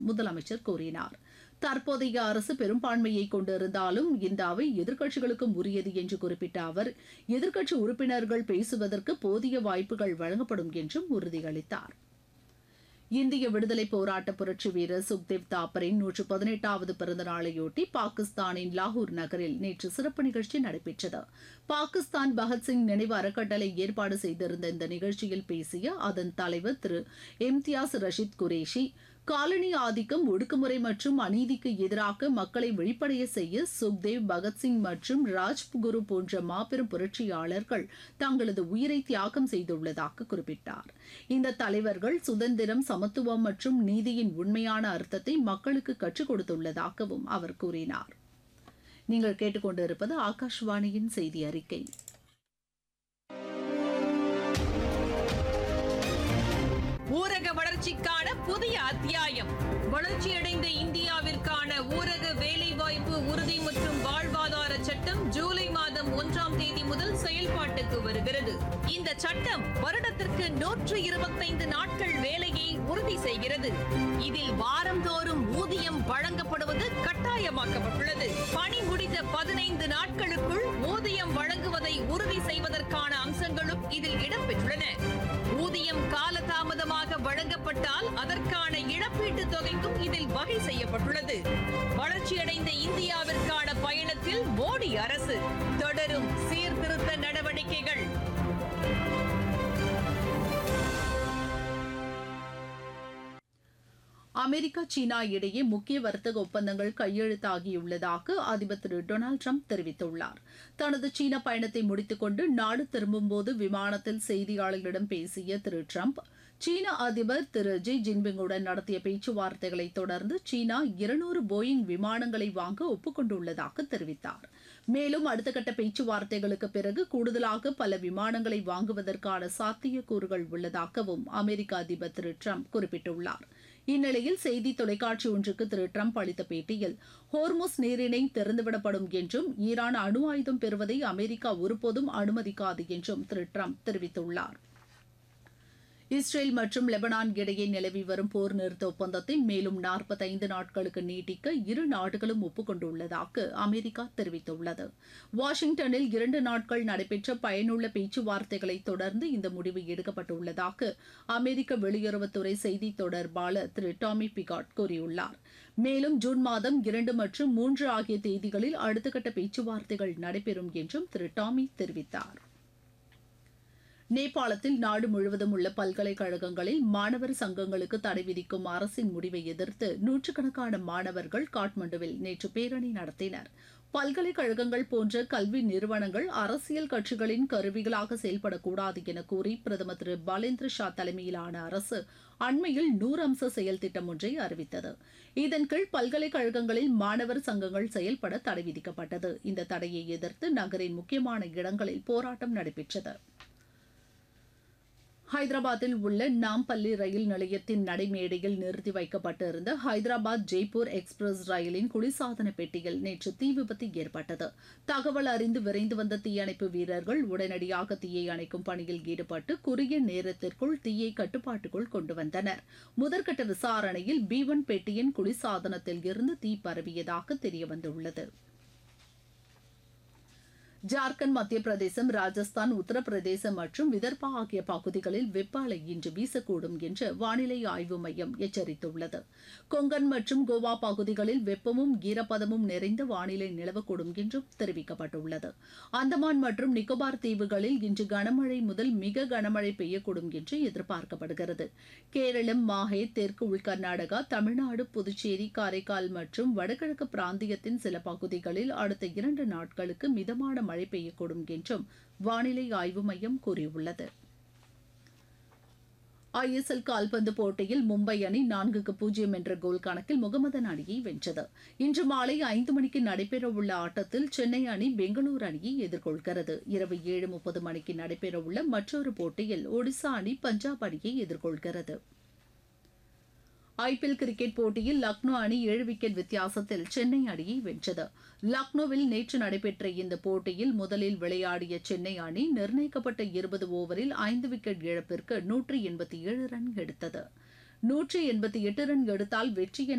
முதலமைச்சர் கூறினார் தற்போதைய அரசு பெரும்பான்மையை கொண்டிருந்தாலும் இந்த அவை எதிர்க்கட்சிகளுக்கும் உரியது என்று குறிப்பிட்ட அவர் எதிர்க்கட்சி உறுப்பினர்கள் பேசுவதற்கு போதிய வாய்ப்புகள் வழங்கப்படும் என்றும் உறுதியளித்தார் இந்திய விடுதலை போராட்ட புரட்சி வீரர் சுக்தேவ் தாப்பரின் நூற்று பதினெட்டாவது பிறந்த நாளையொட்டி பாகிஸ்தானின் லாகூர் நகரில் நேற்று சிறப்பு நிகழ்ச்சி நடைபெற்றது பாகிஸ்தான் பகத்சிங் நினைவு அறக்கட்டளை ஏற்பாடு செய்திருந்த இந்த நிகழ்ச்சியில் பேசிய அதன் தலைவர் திரு இம்தியாஸ் ரஷீத் குரேஷி காலனி ஆதிக்கம் ஒடுக்குமுறை மற்றும் அநீதிக்கு எதிராக மக்களை வெளிப்படைய செய்ய சுக்தேவ் பகத்சிங் மற்றும் ராஜ்குரு போன்ற மாபெரும் புரட்சியாளர்கள் தங்களது உயிரை தியாகம் செய்துள்ளதாக குறிப்பிட்டார் இந்த தலைவர்கள் சுதந்திரம் சமத்துவம் மற்றும் நீதியின் உண்மையான அர்த்தத்தை மக்களுக்கு கற்றுக் கொடுத்துள்ளதாகவும் அவர் கூறினார் நீங்கள் கேட்டுக்கொண்டிருப்பது ஆகாஷ்வாணியின் செய்தி அறிக்கை ஊரக வளர்ச்சிக்கான புதிய அத்தியாயம் வளர்ச்சியடைந்த இந்தியாவிற்கான ஊரக வேலைவாய்ப்பு உறுதி மற்றும் வாழ்வாதார சட்டம் ஜூலை மாதம் ஒன்றாம் தேதி முதல் செயல்பாட்டுக்கு வருகிறது இந்த சட்டம் வருடத்திற்கு நூற்று இருபத்தைந்து நாட்கள் வேலையை உறுதி செய்கிறது இதில் வாரந்தோறும் ஊதியம் வழங்கப்படுவது கட்டாயமாக்கப்பட்டுள்ளது பணி முடிந்த பதினைந்து நாட்களுக்குள் ஊதியம் வழங்குவதை உறுதி செய்வதற்கான அம்சங்களும் இதில் இடம்பெற்றுள்ளன ஊதியம் காலதாமதமாக வழங்கப்பட்டால் அதற்கான இழப்பீட்டுத் தொகைக்கும் இதில் வகை செய்யப்பட்டுள்ளது வளர்ச்சியடைந்த இந்தியாவிற்கான பயணத்தில் மோடி அரசு தொடரும் சீர்திருத்த நடவடிக்கைகள் அமெரிக்கா சீனா இடையே முக்கிய வர்த்தக ஒப்பந்தங்கள் கையெழுத்தாகியுள்ளதாக அதிபர் திரு டொனால்டு ட்ரம்ப் தெரிவித்துள்ளார் தனது சீன பயணத்தை முடித்துக்கொண்டு நாடு திரும்பும்போது விமானத்தில் செய்தியாளர்களிடம் பேசிய திரு ட்ரம்ப் சீன அதிபர் திரு ஜி ஜின்பிங்குடன் நடத்திய பேச்சுவார்த்தைகளை தொடர்ந்து சீனா இருநூறு போயிங் விமானங்களை வாங்க ஒப்புக்கொண்டுள்ளதாக தெரிவித்தார் மேலும் அடுத்த கட்ட பேச்சுவார்த்தைகளுக்கு பிறகு கூடுதலாக பல விமானங்களை வாங்குவதற்கான சாத்தியக்கூறுகள் உள்ளதாகவும் அமெரிக்க அதிபர் திரு ட்ரம்ப் குறிப்பிட்டுள்ளார் இந்நிலையில் செய்தி தொலைக்காட்சி ஒன்றுக்கு திரு ட்ரம்ப் அளித்த பேட்டியில் ஹோர்முஸ் நீரிணை திறந்துவிடப்படும் என்றும் ஈரான் அணு ஆயுதம் பெறுவதை அமெரிக்கா ஒருபோதும் அனுமதிக்காது என்றும் திரு ட்ரம்ப் தெரிவித்துள்ளார் இஸ்ரேல் மற்றும் லெபனான் இடையே நிலவி வரும் போர் நிறுத்த ஒப்பந்தத்தை மேலும் நாற்பத்தைந்து நாட்களுக்கு நீட்டிக்க இரு நாடுகளும் ஒப்புக்கொண்டுள்ளதாக அமெரிக்கா தெரிவித்துள்ளது வாஷிங்டனில் இரண்டு நாட்கள் நடைபெற்ற பயனுள்ள பேச்சுவார்த்தைகளை தொடர்ந்து இந்த முடிவு எடுக்கப்பட்டுள்ளதாக அமெரிக்க வெளியுறவுத்துறை செய்தி தொடர்பாளர் திரு டாமி பிகாட் கூறியுள்ளார் மேலும் ஜூன் மாதம் இரண்டு மற்றும் மூன்று ஆகிய தேதிகளில் அடுத்த கட்ட பேச்சுவார்த்தைகள் நடைபெறும் என்றும் திரு டாமி தெரிவித்தார் நேபாளத்தில் நாடு முழுவதும் உள்ள பல்கலைக்கழகங்களில் மாணவர் சங்கங்களுக்கு தடை விதிக்கும் அரசின் முடிவை எதிர்த்து நூற்றுக்கணக்கான மாணவர்கள் காட்மண்டுவில் நேற்று பேரணி நடத்தினர் பல்கலைக்கழகங்கள் போன்ற கல்வி நிறுவனங்கள் அரசியல் கட்சிகளின் கருவிகளாக செயல்படக்கூடாது என கூறி பிரதமர் திரு பாலேந்திர ஷா தலைமையிலான அரசு அண்மையில் நூறு அம்ச செயல் திட்டம் ஒன்றை அறிவித்தது இதன் கீழ் பல்கலைக்கழகங்களில் மாணவர் சங்கங்கள் செயல்பட தடை விதிக்கப்பட்டது இந்த தடையை எதிர்த்து நகரின் முக்கியமான இடங்களில் போராட்டம் நடைபெற்றது ஹைதராபாத்தில் உள்ள நாம்பள்ளி ரயில் நிலையத்தின் நடைமேடையில் நிறுத்தி வைக்கப்பட்டிருந்த ஹைதராபாத் ஜெய்ப்பூர் எக்ஸ்பிரஸ் ரயிலின் குளிர்சாதன பெட்டியில் நேற்று தீ விபத்து ஏற்பட்டது தகவல் அறிந்து விரைந்து வந்த தீயணைப்பு வீரர்கள் உடனடியாக தீயை அணைக்கும் பணியில் ஈடுபட்டு குறுகிய நேரத்திற்குள் தீயை கட்டுப்பாட்டுக்குள் கொண்டு வந்தனர் முதற்கட்ட விசாரணையில் பி ஒன் பெட்டியின் குளிர்சாதனத்தில் இருந்து தீ பரவியதாக தெரியவந்துள்ளது ஜார்க்கண்ட் மத்திய பிரதேசம் ராஜஸ்தான் உத்தரப்பிரதேசம் மற்றும் விதர்பா ஆகிய பகுதிகளில் வெப்ப அலை இன்று வீசக்கூடும் என்று வானிலை ஆய்வு மையம் எச்சரித்துள்ளது கொங்கன் மற்றும் கோவா பகுதிகளில் வெப்பமும் ஈரப்பதமும் நிறைந்த வானிலை நிலவக்கூடும் என்றும் தெரிவிக்கப்பட்டுள்ளது அந்தமான் மற்றும் நிக்கோபார் தீவுகளில் இன்று கனமழை முதல் மிக கனமழை பெய்யக்கூடும் என்று எதிர்பார்க்கப்படுகிறது கேரளம் மாஹே தெற்கு உள் கர்நாடகா தமிழ்நாடு புதுச்சேரி காரைக்கால் மற்றும் வடகிழக்கு பிராந்தியத்தின் சில பகுதிகளில் அடுத்த இரண்டு நாட்களுக்கு மிதமான மழை பெய்யக்கூடும் என்றும் வானிலை ஆய்வு மையம் கூறியுள்ளது ஐஎஸ்எல் கால்பந்து போட்டியில் மும்பை அணி நான்குக்கு பூஜ்ஜியம் என்ற கோல் கணக்கில் முகமதன் அணியை வென்றது இன்று மாலை ஐந்து மணிக்கு நடைபெறவுள்ள ஆட்டத்தில் சென்னை அணி பெங்களூரு அணியை எதிர்கொள்கிறது இரவு ஏழு முப்பது மணிக்கு நடைபெறவுள்ள மற்றொரு போட்டியில் ஒடிசா அணி பஞ்சாப் அணியை எதிர்கொள்கிறது ஐபிஎல் கிரிக்கெட் போட்டியில் லக்னோ அணி ஏழு விக்கெட் வித்தியாசத்தில் சென்னை அணியை வென்றது லக்னோவில் நேற்று நடைபெற்ற இந்த போட்டியில் முதலில் விளையாடிய சென்னை அணி நிர்ணயிக்கப்பட்ட இருபது ஓவரில் ஐந்து விக்கெட் இழப்பிற்கு நூற்றி எண்பத்தி ஏழு ரன் எடுத்தது நூற்றி எண்பத்தி எட்டு ரன் எடுத்தால் வெற்றி என